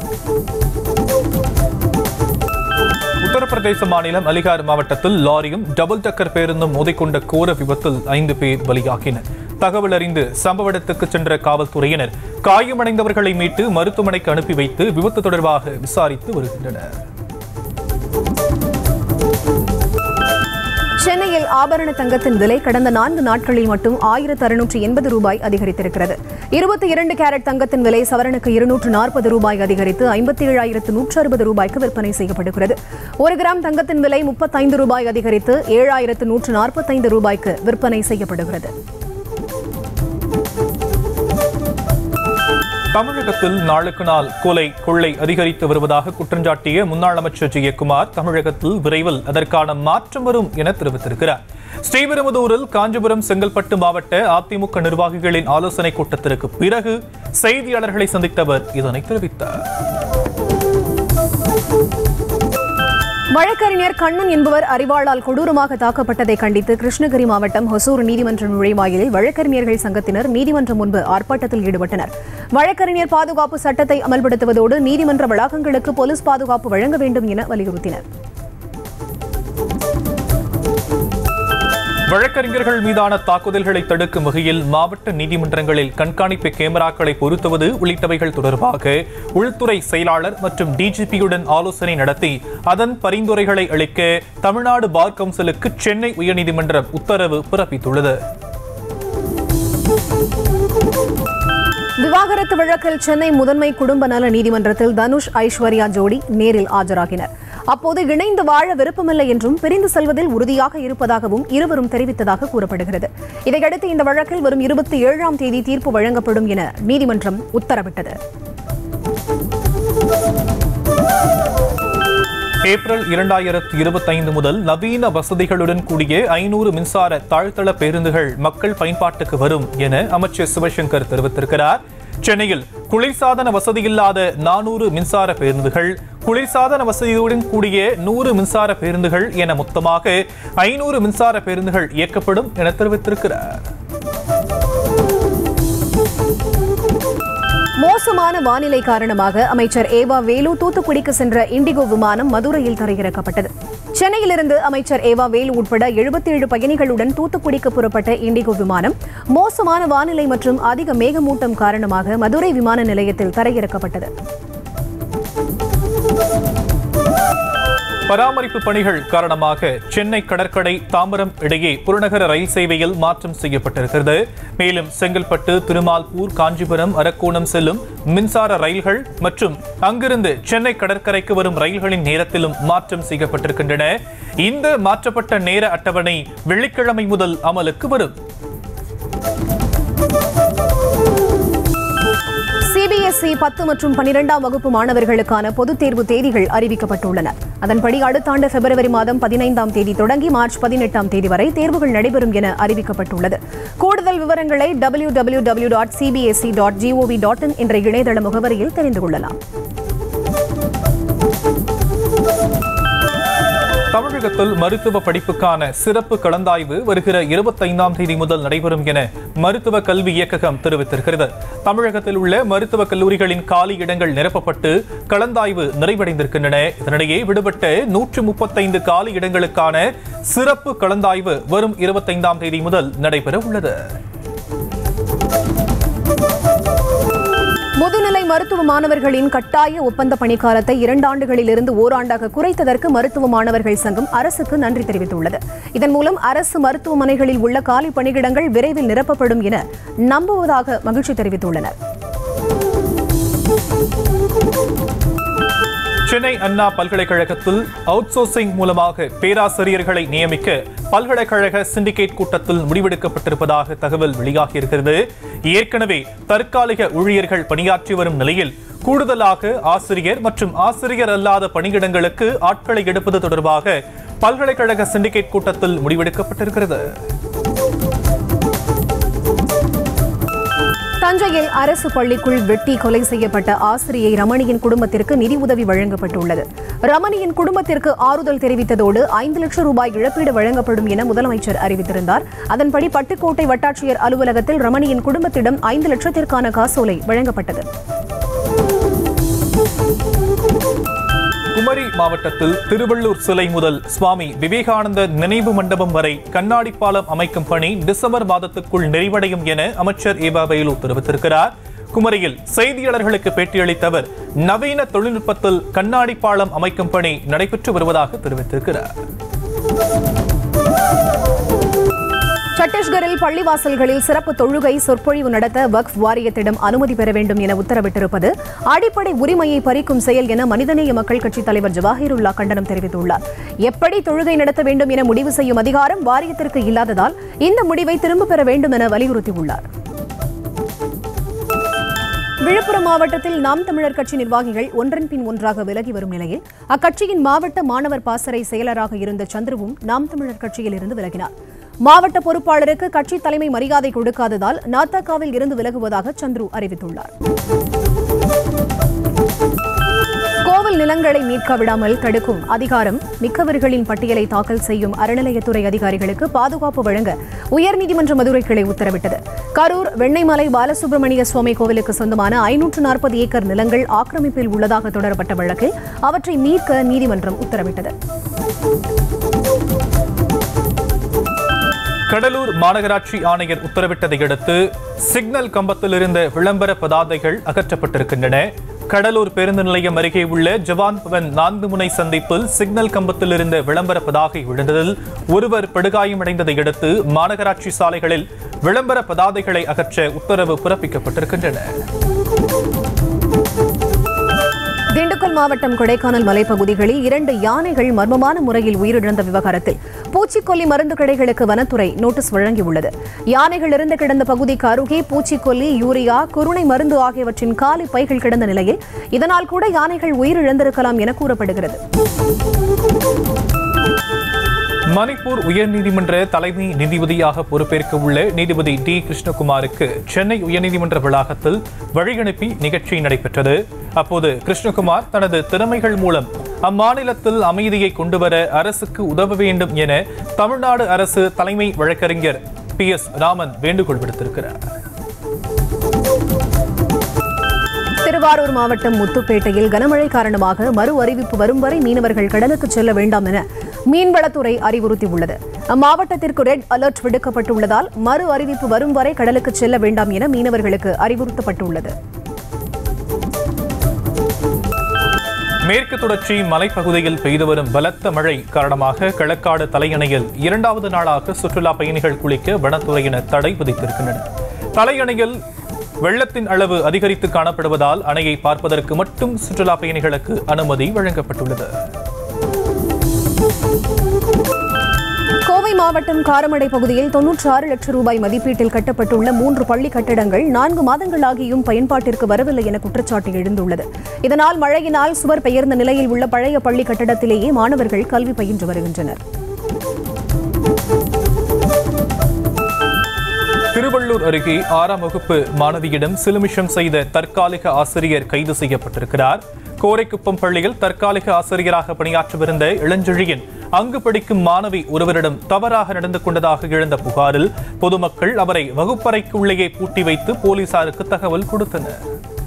உத்தரப்பிரதேச மாநிலம் அலிகார் மாவட்டத்தில் லாரியும் டபுள் டக்கர் பேருந்தும் மோதிக்கொண்ட கோர விபத்தில் ஐந்து பேர் பலியாகினர் தகவல் அறிந்து சம்பவ இடத்துக்கு சென்ற காவல்துறையினர் காயமடைந்தவர்களை மீட்டு மருத்துவமனைக்கு அனுப்பி வைத்து விபத்து தொடர்பாக விசாரித்து வருகின்றனர் சென்னையில் ஆபரண தங்கத்தின் விலை கடந்த நான்கு நாட்களில் மட்டும் ஆயிரத்து அறுநூற்று எண்பது ரூபாய் அதிகரித்திருக்கிறது இருபத்தி இரண்டு கேரட் தங்கத்தின் விலை சவரனுக்கு இருநூற்று நாற்பது ரூபாய் அதிகரித்து ஐம்பத்தி ஏழாயிரத்து நூற்று அறுபது ரூபாய்க்கு விற்பனை செய்யப்படுகிறது ஒரு கிராம் தங்கத்தின் விலை முப்பத்தைந்து ரூபாய் அதிகரித்து ஏழாயிரத்து நூற்று நாற்பத்தைந்து ரூபாய்க்கு விற்பனை செய்யப்படுகிறது தமிழகத்தில் நாளுக்கு நாள் கொலை கொள்ளை அதிகரித்து வருவதாக குற்றஞ்சாட்டிய முன்னாள் அமைச்சர் ஜெயக்குமார் தமிழகத்தில் விரைவில் அதற்கான மாற்றம் வரும் என தெரிவித்திருக்கிறார் ஸ்ரீபெரும்புதூரில் காஞ்சிபுரம் செங்கல்பட்டு மாவட்ட அதிமுக நிர்வாகிகளின் ஆலோசனை கூட்டத்திற்கு பிறகு செய்தியாளர்களை சந்தித்தவர் இதனை தெரிவித்தார் வழக்கறிஞர் கண்ணன் என்பவர் அறிவாளால் கொடூரமாக தாக்கப்பட்டதை கண்டித்து கிருஷ்ணகிரி மாவட்டம் ஹொசூர் நீதிமன்ற நுழைவாயிலில் வழக்கறிஞர்கள் சங்கத்தினர் நீதிமன்றம் முன்பு ஆர்ப்பாட்டத்தில் ஈடுபட்டனர் வழக்கறிஞர் பாதுகாப்பு சட்டத்தை அமல்படுத்துவதோடு நீதிமன்ற வளாகங்களுக்கு போலீஸ் பாதுகாப்பு வழங்க வேண்டும் என வலியுறுத்தினர் வழக்கறிஞர்கள் மீதான தாக்குதல்களை தடுக்கும் வகையில் மாவட்ட நீதிமன்றங்களில் கண்காணிப்பு கேமராக்களை பொருத்துவது உள்ளிட்டவைகள் தொடர்பாக உள்துறை செயலாளர் மற்றும் டிஜிபியுடன் ஆலோசனை நடத்தி அதன் பரிந்துரைகளை அளிக்க தமிழ்நாடு பார் கவுன்சிலுக்கு சென்னை உயர்நீதிமன்றம் உத்தரவு பிறப்பித்துள்ளது விவாகரத்து வழக்கில் சென்னை முதன்மை குடும்ப நல நீதிமன்றத்தில் தனுஷ் ஐஸ்வர்யா ஜோடி நேரில் ஆஜராகினர் அப்போது இணைந்து வாழ விருப்பமில்லை என்றும் பிரிந்து செல்வதில் உறுதியாக இருப்பதாகவும் இருவரும் தெரிவித்ததாக கூறப்படுகிறது இதையடுத்து இந்த வழக்கில் வரும் இருபத்தி ஏழாம் தேதி தீர்ப்பு வழங்கப்படும் என நீதிமன்றம் உத்தரவிட்டது ஏப்ரல் இரண்டாயிரத்து இருபத்தைந்து முதல் நவீன வசதிகளுடன் கூடிய ஐநூறு மின்சார தாழ்த்தள பேருந்துகள் மக்கள் பயன்பாட்டுக்கு வரும் என அமைச்சர் சிவசங்கர் தெரிவித்திருக்கிறார் சென்னையில் குளிர்சாதன வசதியில்லாத நானூறு மின்சார பேருந்துகள் குளிர்சாதன வசதியுடன் கூடிய நூறு மின்சார பேருந்துகள் என மொத்தமாக ஐநூறு மின்சார பேருந்துகள் இயக்கப்படும் என தெரிவித்திருக்கிறார் மோசமான வானிலை காரணமாக அமைச்சர் ஏவா வேலு தூத்துக்குடிக்கு சென்ற இண்டிகோ விமானம் மதுரையில் தரையிறக்கப்பட்டது சென்னையிலிருந்து அமைச்சர் ஏவா வேலு உட்பட 77 பயணிகளுடன் தூத்துக்குடிக்கு புறப்பட்ட இண்டிகோ விமானம் மோசமான வானிலை மற்றும் அதிக மேகமூட்டம் காரணமாக மதுரை விமான நிலையத்தில் தரையிறக்கப்பட்டது பராமரிப்பு பணிகள் காரணமாக சென்னை கடற்கரை தாம்பரம் இடையே புறநகர ரயில் சேவையில் மாற்றம் செய்யப்பட்டிருக்கிறது மேலும் செங்கல்பட்டு திருமால்பூர் காஞ்சிபுரம் அரக்கோணம் செல்லும் மின்சார ரயில்கள் மற்றும் அங்கிருந்து சென்னை கடற்கரைக்கு வரும் ரயில்களின் நேரத்திலும் மாற்றம் செய்யப்பட்டிருக்கின்றன இந்த மாற்றப்பட்ட நேர அட்டவணை வெள்ளிக்கிழமை முதல் அமலுக்கு வரும் சிபிஎஸ்இ பத்து மற்றும் பனிரெண்டாம் வகுப்பு மாணவர்களுக்கான பொதுத் தேர்வு தேதிகள் அறிவிக்கப்பட்டுள்ளன அதன்படி அடுத்த ஆண்டு பிப்ரவரி மாதம் பதினைந்தாம் தேதி தொடங்கி மார்ச் பதினெட்டாம் தேதி வரை தேர்வுகள் நடைபெறும் என அறிவிக்கப்பட்டுள்ளது கூடுதல் விவரங்களை W W W dot CBSE dot GOV dot in என்ற இணையதள முகவரியில் தெரிந்து கொள்ளலாம் தமிழகத்தில் மருத்துவ படிப்புக்கான சிறப்பு கலந்தாய்வு வருகிற இருபத்தைந்தாம் தேதி முதல் நடைபெறும் என மருத்துவ கல்வி இயக்ககம் தெரிவித்திருக்கிறது தமிழகத்தில் உள்ள மருத்துவ கல்லூரிகளின் காலி இடங்கள் நிரப்பப்பட்டு கலந்தாய்வு நிறைவடைந்திருக்கின்றன இதனிடையே விடுபட்ட நூற்று முப்பத்தைந்து காலி இடங்களுக்கான சிறப்பு கலந்தாய்வு வரும் இருபத்தைந்தாம் தேதி முதல் நடைபெற உள்ளது முதுநிலை மருத்துவ மாணவர்களின் கட்டாய ஒப்பந்த பணிக்காலத்தை இரண்டு ஆண்டுகளிலிருந்து ஓராண்டாக குறைத்ததற்கு மருத்துவ மாணவர்கள் சங்கம் அரசுக்கு நன்றி தெரிவித்துள்ளது இதன் மூலம் அரசு மருத்துவமனைகளில் உள்ள காலி பணியிடங்கள் விரைவில் நிரப்பப்படும் என நம்புவதாக மகிழ்ச்சி தெரிவித்துள்ளனர் சென்னை அண்ணா பல்கலைக்கழகத்தில் அவுட் சோர்சிங் மூலமாக பேராசிரியர்களை நியமிக்க பல்கலைக்கழக சிண்டிகேட் கூட்டத்தில் முடிவெடுக்கப்பட்டிருப்பதாக தகவல் வெளியாகியிருக்கிறது ஏற்கனவே தற்காலிக ஊழியர்கள் பணியாற்றி வரும் நிலையில் கூடுதலாக ஆசிரியர் மற்றும் ஆசிரியர் அல்லாத பணியிடங்களுக்கு ஆட்களை எடுப்பது தொடர்பாக பல்கலைக்கழக சிண்டிகேட் கூட்டத்தில் முடிவெடுக்கப்பட்டிருக்கிறது தஞ்சையில் அரசு பள்ளிக்குள் வெட்டி கொலை செய்யப்பட்ட ஆசிரியை ரமணியின் குடும்பத்திற்கு நிதி உதவி வழங்கப்பட்டுள்ளது ரமணியின் குடும்பத்திற்கு ஆறுதல் தெரிவித்ததோடு ஐந்து லட்சம் ரூபாய் இழப்பீடு வழங்கப்படும் என முதலமைச்சர் அறிவித்திருந்தார் அதன்படி பட்டுக்கோட்டை வட்டாட்சியர் அலுவலகத்தில் ரமணியின் குடும்பத்திடம் ஐந்து லட்சத்திற்கான காசோலை வழங்கப்பட்டது குமரி மாவட்டத்தில் திருவள்ளூர் சிலை முதல் சுவாமி விவேகானந்தர் நினைவு மண்டபம் வரை கண்ணாடி பாலம் அமைக்கும் பணி டிசம்பர் மாதத்துக்குள் நிறைவடையும் என அமைச்சர் ஏபா வேலு தெரிவித்திருக்கிறார் குமரியில் செய்தியாளர்களுக்கு பேட்டியளித்த அவர் நவீன தொழில்நுட்பத்தில் கண்ணாடி பாலம் அமைக்கும் பணி நடைபெற்று வருவதாக தெரிவித்திருக்கிறார் சத்தீஸ்கரில் பள்ளிவாசல்களில் சிறப்பு தொழுகை சொற்பொழிவு நடத்த வக்ஃப் வாரியத்திடம் அனுமதி பெற வேண்டும் என உத்தரவிட்டிருப்பது அடிப்படை உரிமையை பறிக்கும் செயல் என மனிதநேய மக்கள் கட்சித் தலைவர் ஜவாஹிருல்லா கண்டனம் தெரிவித்துள்ளார் எப்படி தொழுகை நடத்த வேண்டும் என முடிவு செய்யும் அதிகாரம் வாரியத்திற்கு இல்லாததால் இந்த முடிவை திரும்பப் பெற வேண்டும் என வலியுறுத்தியுள்ளார் விழுப்புரம் மாவட்டத்தில் நாம் தமிழர் கட்சி நிர்வாகிகள் ஒன்றன் பின் ஒன்றாக விலகி வரும் நிலையில் அக்கட்சியின் மாவட்ட மாணவர் பாசறை செயலராக இருந்த சந்துருவும் நாம் தமிழர் கட்சியில் இருந்து விலகினார் மாவட்ட பொறுப்பாளருக்கு கட்சி தலைமை மரியாதை கொடுக்காததால் நாத்தகாவில் இருந்து விலகுவதாக சந்துரு அறிவித்துள்ளார் கோவில் நிலங்களை மீட்க விடாமல் தடுக்கும் அதிகாரம் மிக்கவர்களின் பட்டியலை தாக்கல் செய்யும் அறநிலையத்துறை அதிகாரிகளுக்கு பாதுகாப்பு வழங்க உயர்நீதிமன்ற மதுரை கிளை உத்தரவிட்டது கரூர் வெண்ணெய்மலை பாலசுப்பிரமணிய சுவாமி கோவிலுக்கு சொந்தமான ஐநூற்று நாற்பது ஏக்கர் நிலங்கள் ஆக்கிரமிப்பில் உள்ளதாக தொடரப்பட்ட வழக்கில் அவற்றை மீட்க நீதிமன்றம் உத்தரவிட்டது கடலூர் மாநகராட்சி ஆணையர் உத்தரவிட்டதை அடுத்து சிக்னல் கம்பத்தில் இருந்த விளம்பர பதாதைகள் அகற்றப்பட்டிருக்கின்றன கடலூர் பேருந்து நிலையம் அருகே உள்ள ஜவான் பவன் நான்கு முனை சந்திப்பில் சிக்னல் கம்பத்தில் இருந்த விளம்பர பதாகை விழுந்ததில் ஒருவர் படுகாயமடைந்ததை அடுத்து மாநகராட்சி சாலைகளில் விளம்பர பதாதைகளை அகற்ற உத்தரவு பிறப்பிக்கப்பட்டிருக்கின்றன திண்டுக்கல் மாவட்டம் கொடைக்கானல் மலைப்பகுதிகளில் இரண்டு யானைகள் மர்மமான முறையில் உயிரிழந்த விவகாரத்தில் பூச்சிக்கொல்லி மருந்து கடைகளுக்கு வனத்துறை நோட்டீஸ் வழங்கியுள்ளது யானைகள் இருந்து கிடந்த பகுதிக்கு அருகே பூச்சிக்கொல்லி யூரியா குருணை மருந்து ஆகியவற்றின் காலி பைகள் கிடந்த நிலையில் இதனால் கூட யானைகள் உயிரிழந்திருக்கலாம் என கூறப்படுகிறது மணிப்பூர் உயர்நீதிமன்ற தலைமை நீதிபதியாக பொறுப்பேற்க உள்ள நீதிபதி டி கிருஷ்ணகுமாருக்கு சென்னை உயர்நீதிமன்ற வளாகத்தில் வழியனுப்பி நிகழ்ச்சி நடைபெற்றது அப்போது கிருஷ்ணகுமார் தனது திறமைகள் மூலம் அம்மாநிலத்தில் அமைதியை கொண்டுவர அரசுக்கு உதவ வேண்டும் என தமிழ்நாடு அரசு தலைமை வழக்கறிஞர் பி எஸ் ராமன் வேண்டுகோள் விடுத்திருக்கிறார் திருவாரூர் மாவட்டம் முத்துப்பேட்டையில் கனமழை காரணமாக மறு அறிவிப்பு வரும் வரை மீனவர்கள் கடலுக்கு செல்ல வேண்டாம் என மீன்வளத்துறை அறிவுறுத்தியுள்ளது அம்மாவட்டத்திற்கு ரெட் அலர்ட் விடுக்கப்பட்டுள்ளதால் மறு அறிவிப்பு வரும் வரை கடலுக்கு செல்ல வேண்டாம் என மீனவர்களுக்கு அறிவுறுத்தப்பட்டுள்ளது மேற்கு தொடர்ச்சி மலைப்பகுதியில் பெய்து வரும் பலத்த மழை காரணமாக களக்காடு தலையணையில் இரண்டாவது நாளாக சுற்றுலா பயணிகள் குளிக்க வனத்துறையினர் தடை விதித்திருக்கின்றனர் தலையணையில் வெள்ளத்தின் அளவு அதிகரித்து காணப்படுவதால் அணையை பார்ப்பதற்கு மட்டும் சுற்றுலா பயணிகளுக்கு அனுமதி வழங்கப்பட்டுள்ளது கோவை மாவட்டம் காரமடை பகுதியில் தொன்னூற்றி ஆறு லட்சம் ரூபாய் மதிப்பீட்டில் கட்டப்பட்டுள்ள மூன்று பள்ளி கட்டடங்கள் நான்கு மாதங்களாகியும் பயன்பாட்டிற்கு வரவில்லை என குற்றச்சாட்டு எழுந்துள்ளது இதனால் மழையினால் சுவர் பெயர்ந்த நிலையில் உள்ள பழைய பள்ளி கட்டடத்திலேயே மாணவர்கள் கல்வி பயின்று வருகின்றனர் திருவள்ளூர் அருகே ஆறாம் வகுப்பு மாணவியிடம் சிலுமிஷம் செய்த தற்காலிக ஆசிரியர் கைது செய்யப்பட்டிருக்கிறார் கோரைக்குப்பம் பள்ளியில் தற்காலிக ஆசிரியராக பணியாற்றவிருந்த இளஞ்செழியன் அங்கு படிக்கும் மாணவி ஒருவரிடம் தவறாக நடந்து கொண்டதாக எழுந்த புகாரில் பொதுமக்கள் அவரை வகுப்பறைக்கு உள்ளேயே பூட்டி வைத்து போலீசாருக்கு தகவல் கொடுத்தனர்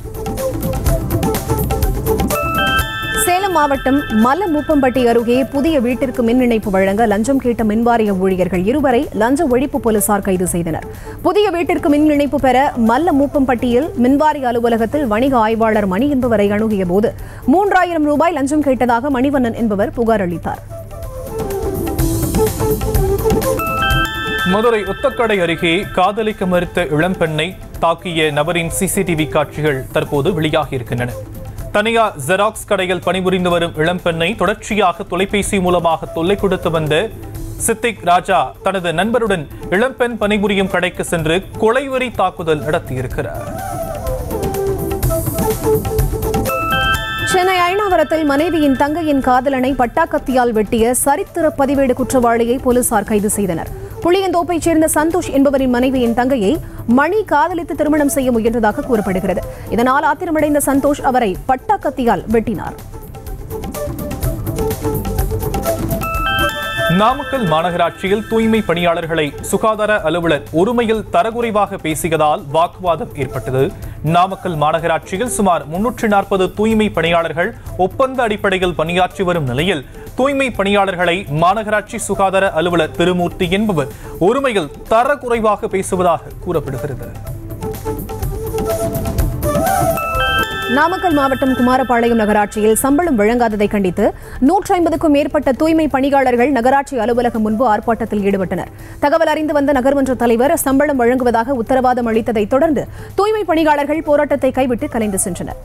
சேலம் மாவட்டம் மல்லமுப்பம்பட்டி அருகே புதிய வீட்டிற்கு மின் இணைப்பு வழங்க லஞ்சம் கேட்ட மின்வாரிய ஊழியர்கள் இருவரை லஞ்ச ஒழிப்பு போலீசார் கைது செய்தனர் புதிய வீட்டிற்கு மின் இணைப்பு பெற மல்லமுப்பம்பட்டியில் மின்வாரிய அலுவலகத்தில் வணிக ஆய்வாளர் மணி என்பவரை அணுகிய போது மூன்றாயிரம் ரூபாய் லஞ்சம் கேட்டதாக மணிவண்ணன் என்பவர் புகார் அளித்தார் மதுரை ஒத்தக்கடை அருகே காதலிக்க மறுத்த இளம்பெண்ணை தாக்கிய நபரின் சிசிடிவி காட்சிகள் தற்போது வெளியாகி இருக்கின்றன தனியார் ஜெராக்ஸ் கடையில் பணிபுரிந்து வரும் இளம்பெண்ணை தொடர்ச்சியாக தொலைபேசி மூலமாக தொல்லை கொடுத்து வந்த சித்திக் ராஜா தனது நண்பருடன் இளம்பெண் பணிபுரியும் கடைக்கு சென்று கொலைவெறி தாக்குதல் நடத்தியிருக்கிறார் சென்னை அயனாவரத்தில் மனைவியின் தங்கையின் காதலனை பட்டாக்கத்தியால் வெட்டிய சரித்திர பதிவேடு குற்றவாளியை போலீசார் கைது செய்தனர் புளியந்தோப்பைச் சேர்ந்த சந்தோஷ் என்பவரின் மனைவியின் தங்கையை மணி காதலித்து திருமணம் செய்ய முயன்றதாக கூறப்படுகிறது இதனால் ஆத்திரமடைந்த சந்தோஷ் அவரை பட்டாக்கத்தியால் வெட்டினார் நாமக்கல் மாநகராட்சியில் தூய்மை பணியாளர்களை சுகாதார அலுவலர் ஒருமையில் தரக்குறைவாக பேசியதால் வாக்குவாதம் ஏற்பட்டது நாமக்கல் மாநகராட்சியில் சுமார் முன்னூற்று நாற்பது தூய்மை பணியாளர்கள் ஒப்பந்த அடிப்படையில் பணியாற்றி வரும் நிலையில் தூய்மை பணியாளர்களை மாநகராட்சி சுகாதார அலுவலர் திருமூர்த்தி என்பவர் ஒருமையில் தரக்குறைவாக பேசுவதாக கூறப்படுகிறது நாமக்கல் மாவட்டம் குமாரபாளையம் நகராட்சியில் சம்பளம் வழங்காததை கண்டித்து நூற்றி ஐம்பதுக்கும் மேற்பட்ட தூய்மை பணியாளர்கள் நகராட்சி அலுவலகம் முன்பு ஆர்ப்பாட்டத்தில் ஈடுபட்டனர் தகவல் அறிந்து வந்த நகர்மன்ற தலைவர் சம்பளம் வழங்குவதாக உத்தரவாதம் அளித்ததைத் தொடர்ந்து தூய்மை பணியாளர்கள் போராட்டத்தை கைவிட்டு கலைந்து சென்றனர்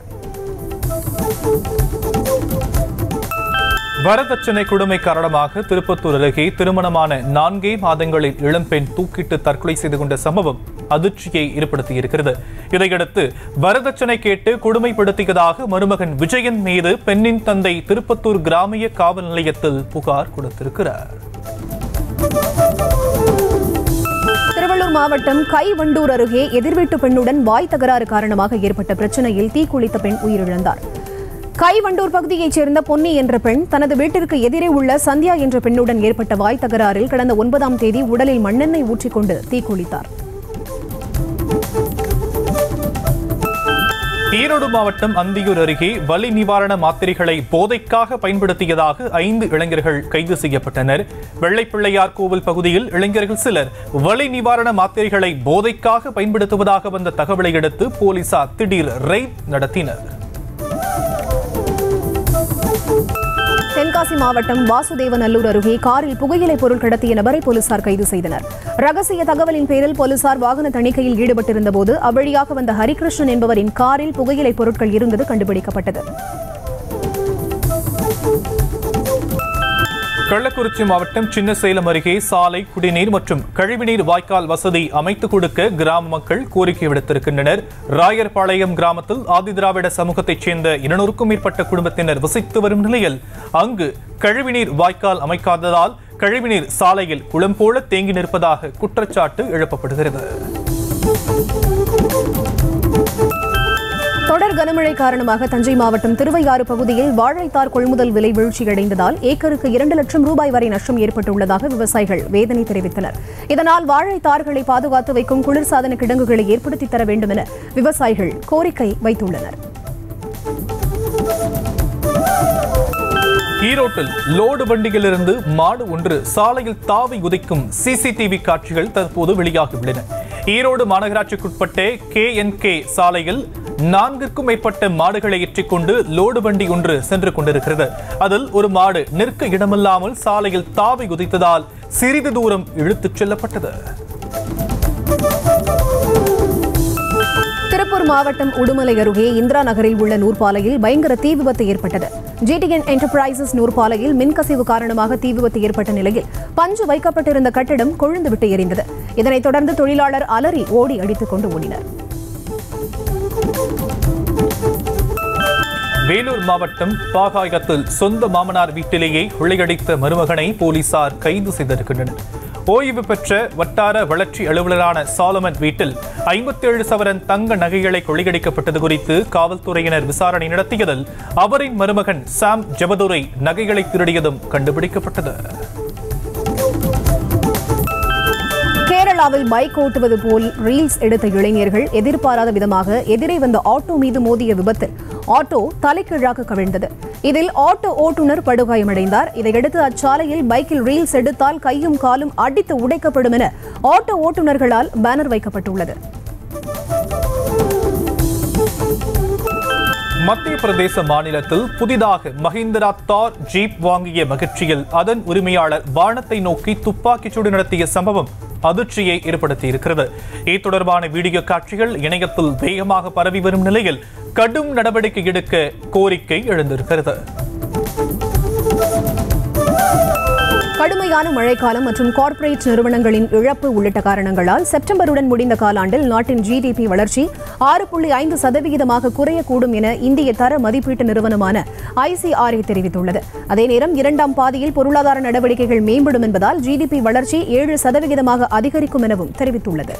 வரதட்சணை கொடுமை காரணமாக திருப்பத்தூர் அருகே திருமணமான நான்கே மாதங்களில் இளம்பெண் தூக்கிட்டு தற்கொலை செய்து கொண்ட சம்பவம் அதிர்ச்சியை ஏற்படுத்தியிருக்கிறது இதையடுத்து வரதட்சணை கேட்டு கொடுமைப்படுத்தியதாக மருமகன் விஜயன் மீது பெண்ணின் தந்தை திருப்பத்தூர் கிராமிய காவல் நிலையத்தில் புகார் கொடுத்திருக்கிறார் திருவள்ளூர் மாவட்டம் கைவண்டூர் அருகே எதிர்வீட்டு பெண்ணுடன் வாய் தகராறு காரணமாக ஏற்பட்ட பிரச்சனையில் தீக்குளித்த பெண் உயிரிழந்தார் கைவண்டூர் பகுதியைச் சேர்ந்த பொன்னி என்ற பெண் தனது வீட்டிற்கு எதிரே உள்ள சந்தியா என்ற பெண்ணுடன் ஏற்பட்ட வாய் தகராறில் கடந்த ஒன்பதாம் தேதி உடலில் மண்ணெண்ணெய் ஊற்றிக்கொண்டு தீக்குளித்தார் ஈரோடு மாவட்டம் அந்தியூர் அருகே வலி நிவாரண மாத்திரைகளை போதைக்காக பயன்படுத்தியதாக ஐந்து இளைஞர்கள் கைது செய்யப்பட்டனர் வெள்ளைப்பிள்ளையார் கோவில் பகுதியில் இளைஞர்கள் சிலர் வலி நிவாரண மாத்திரைகளை போதைக்காக பயன்படுத்துவதாக வந்த தகவலை அடுத்து போலீசார் திடீர் ரெய்ட் நடத்தினர் தென்காசி மாவட்டம் வாசுதேவநல்லூர் அருகே காரில் புகையிலை பொருள் கடத்திய நபரை போலீசார் கைது செய்தனர் ரகசிய தகவலின் பேரில் போலீசார் வாகன தணிக்கையில் ஈடுபட்டிருந்த போது அவ்வழியாக வந்த ஹரிகிருஷ்ணன் என்பவரின் காரில் புகையிலை பொருட்கள் இருந்தது கண்டுபிடிக்கப்பட்டது கள்ளக்குறிச்சி மாவட்டம் சின்னசேலம் அருகே சாலை குடிநீர் மற்றும் கழிவுநீர் வாய்க்கால் வசதி அமைத்துக் கொடுக்க கிராம மக்கள் கோரிக்கை விடுத்திருக்கின்றனர் ராயர்பாளையம் கிராமத்தில் ஆதிதிராவிட சமூகத்தைச் சேர்ந்த இருநூறுக்கும் மேற்பட்ட குடும்பத்தினர் வசித்து வரும் நிலையில் அங்கு கழிவுநீர் வாய்க்கால் அமைக்காததால் கழிவுநீர் சாலையில் குளம் போல தேங்கி நிற்பதாக குற்றச்சாட்டு எழுப்பப்படுகிறது தொடர் கனமழை காரணமாக தஞ்சை மாவட்டம் திருவையாறு பகுதியில் வாழைத்தார் கொள்முதல் விலை வீழ்ச்சியடைந்ததால் ஏக்கருக்கு இரண்டு லட்சம் ரூபாய் வரை நஷ்டம் ஏற்பட்டுள்ளதாக விவசாயிகள் வேதனை தெரிவித்தனர் இதனால் வாழைத்தார்களை பாதுகாத்து வைக்கும் குளிர்சாதன கிடங்குகளை ஏற்படுத்தித் தர வேண்டும் என விவசாயிகள் கோரிக்கை வைத்துள்ளனர் ஈரோட்டில் லோடு வண்டியிலிருந்து மாடு ஒன்று சாலையில் தாவி குதிக்கும் சிசிடிவி காட்சிகள் தற்போது வெளியாகியுள்ளன ஈரோடு மாநகராட்சிக்குட்பட்ட கே என் கே சாலையில் நான்கிற்கும் மேற்பட்ட மாடுகளை ஏற்றிக்கொண்டு லோடு வண்டி ஒன்று சென்று கொண்டிருக்கிறது அதில் ஒரு மாடு நிற்க இடமில்லாமல் சாலையில் தாவி குதித்ததால் சிறிது தூரம் இழுத்துச் செல்லப்பட்டது திருப்பூர் மாவட்டம் உடுமலை அருகே இந்திரா நகரில் உள்ள நூற்பாலையில் பயங்கர தீ விபத்து ஏற்பட்டது ஜிடிஎன் என்டர்பிரைசஸ் நூற்பாலையில் மின்கசிவு காரணமாக தீ விபத்து ஏற்பட்ட நிலையில் பஞ்சு வைக்கப்பட்டிருந்த கட்டிடம் கொழுந்துவிட்டு எரிந்தது இதனைத் தொடர்ந்து தொழிலாளர் அலறி ஓடி அடித்துக் கொண்டு ஓடினர் வேலூர் மாவட்டம் பாகாயத்தில் சொந்த மாமனார் வீட்டிலேயே கொள்ளையடித்த மருமகனை போலீசார் கைது செய்திருக்கின்றனர் ஓய்வு பெற்ற வட்டார வளர்ச்சி அலுவலரான சாலமன் வீட்டில் ஐம்பத்தேழு சவரன் தங்க நகைகளை கொள்ளையடிக்கப்பட்டது குறித்து காவல்துறையினர் விசாரணை நடத்தியதில் அவரின் மருமகன் சாம் ஜெபதுரை நகைகளை திருடியதும் கண்டுபிடிக்கப்பட்டது கேரளாவில் பைக் ஓட்டுவது போல் ரீல்ஸ் எடுத்த இளைஞர்கள் எதிர்பாராத விதமாக எதிரே வந்த ஆட்டோ மீது மோதிய விபத்தில் ஆட்டோ தலைகீழாக கவிழ்ந்தது இதில் ஆட்டோ ஓட்டுநர் படுகாயமடைந்தார் இதையடுத்து அச்சாலையில் பைக்கில் ரீல்ஸ் எடுத்தால் கையும் காலும் அடித்து உடைக்கப்படும் என ஆட்டோ ஓட்டுநர்களால் பேனர் வைக்கப்பட்டுள்ளது மத்திய பிரதேச மாநிலத்தில் புதிதாக மஹிந்திரா தார் ஜீப் வாங்கிய மகிழ்ச்சியில் அதன் உரிமையாளர் வானத்தை நோக்கி துப்பாக்கிச் சூடு நடத்திய சம்பவம் அதிர்ச்சியை ஏற்படுத்தியிருக்கிறது இது தொடர்பான வீடியோ காட்சிகள் இணையத்தில் வேகமாக பரவி வரும் நிலையில் கடும் நடவடிக்கை எடுக்க கோரிக்கை எழுந்திருக்கிறது கடுமையான மழைக்காலம் மற்றும் கார்ப்பரேட் நிறுவனங்களின் இழப்பு உள்ளிட்ட காரணங்களால் செப்டம்பருடன் முடிந்த காலாண்டில் நாட்டின் ஜிடிபி வளர்ச்சி ஆறு புள்ளி ஐந்து சதவிகிதமாக குறையக்கூடும் என இந்திய தர மதிப்பீட்டு நிறுவனமான ஐசிஆர்ஏ தெரிவித்துள்ளது அதே நேரம் இரண்டாம் பாதியில் பொருளாதார நடவடிக்கைகள் மேம்படும் என்பதால் ஜிடிபி வளர்ச்சி ஏழு சதவிகிதமாக அதிகரிக்கும் எனவும் தெரிவித்துள்ளது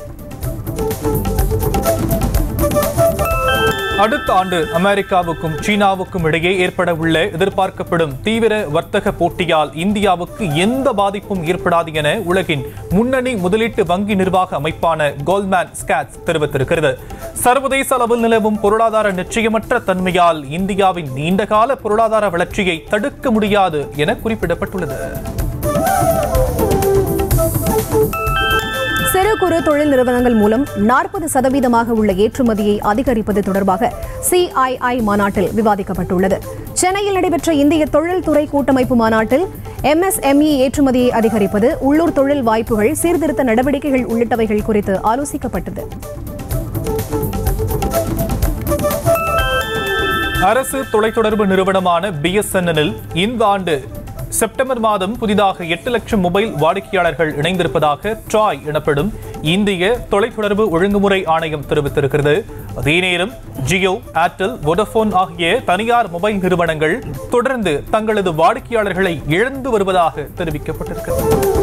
அடுத்த ஆண்டு அமெரிக்காவுக்கும் சீனாவுக்கும் இடையே ஏற்பட உள்ள எதிர்பார்க்கப்படும் தீவிர வர்த்தக போட்டியால் இந்தியாவுக்கு எந்த பாதிப்பும் ஏற்படாது என உலகின் முன்னணி முதலீட்டு வங்கி நிர்வாக அமைப்பான கோல்ட்மேன் ஸ்காட்ஸ் தெரிவித்திருக்கிறது சர்வதேச அளவில் நிலவும் பொருளாதார நிச்சயமற்ற தன்மையால் இந்தியாவின் நீண்டகால பொருளாதார வளர்ச்சியை தடுக்க முடியாது என குறிப்பிடப்பட்டுள்ளது சிறு குறு தொழில் நிறுவனங்கள் மூலம் நாற்பது சதவீதமாக உள்ள ஏற்றுமதியை அதிகரிப்பது தொடர்பாக சிஐஐ மாநாட்டில் விவாதிக்கப்பட்டுள்ளது சென்னையில் நடைபெற்ற இந்திய தொழில்துறை கூட்டமைப்பு மாநாட்டில் எம்எஸ்எம்இ ஏற்றுமதியை அதிகரிப்பது உள்ளூர் தொழில் வாய்ப்புகள் சீர்திருத்த நடவடிக்கைகள் உள்ளிட்டவைகள் குறித்து ஆலோசிக்கப்பட்டது அரசு தொலைத்தொடர்பு நிறுவனமான பிஎஸ்என்எல்லில் இந்த ஆண்டு செப்டம்பர் மாதம் புதிதாக எட்டு லட்சம் மொபைல் வாடிக்கையாளர்கள் இணைந்திருப்பதாக ட்ராய் எனப்படும் இந்திய தொலைத்தொடர்பு ஒழுங்குமுறை ஆணையம் தெரிவித்திருக்கிறது அதே நேரம் ஜியோ ஏர்டெல் வோடபோன் ஆகிய தனியார் மொபைல் நிறுவனங்கள் தொடர்ந்து தங்களது வாடிக்கையாளர்களை இழந்து வருவதாக தெரிவிக்கப்பட்டிருக்கிறது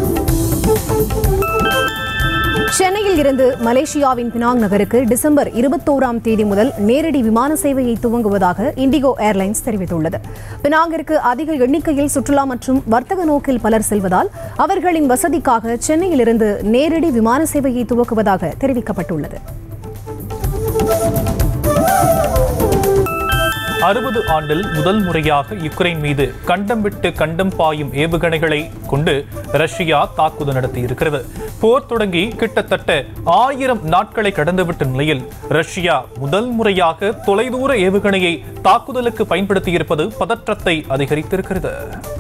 சென்னையில் இருந்து மலேசியாவின் பினாங் நகருக்கு டிசம்பர் இருபத்தோராம் தேதி முதல் நேரடி விமான சேவையை துவங்குவதாக இண்டிகோ ஏர்லைன்ஸ் தெரிவித்துள்ளது பினாங்கிற்கு அதிக எண்ணிக்கையில் சுற்றுலா மற்றும் வர்த்தக நோக்கில் பலர் செல்வதால் அவர்களின் வசதிக்காக சென்னையில் இருந்து நேரடி விமான சேவையை துவக்குவதாக தெரிவிக்கப்பட்டுள்ளது அறுபது ஆண்டில் முதல் முறையாக யுக்ரைன் மீது கண்டம் விட்டு கண்டம் பாயும் ஏவுகணைகளை கொண்டு ரஷ்யா தாக்குதல் நடத்தியிருக்கிறது போர் தொடங்கி கிட்டத்தட்ட ஆயிரம் நாட்களை கடந்துவிட்ட நிலையில் ரஷ்யா முதல் முறையாக தொலைதூர ஏவுகணையை தாக்குதலுக்கு பயன்படுத்தியிருப்பது பதற்றத்தை அதிகரித்திருக்கிறது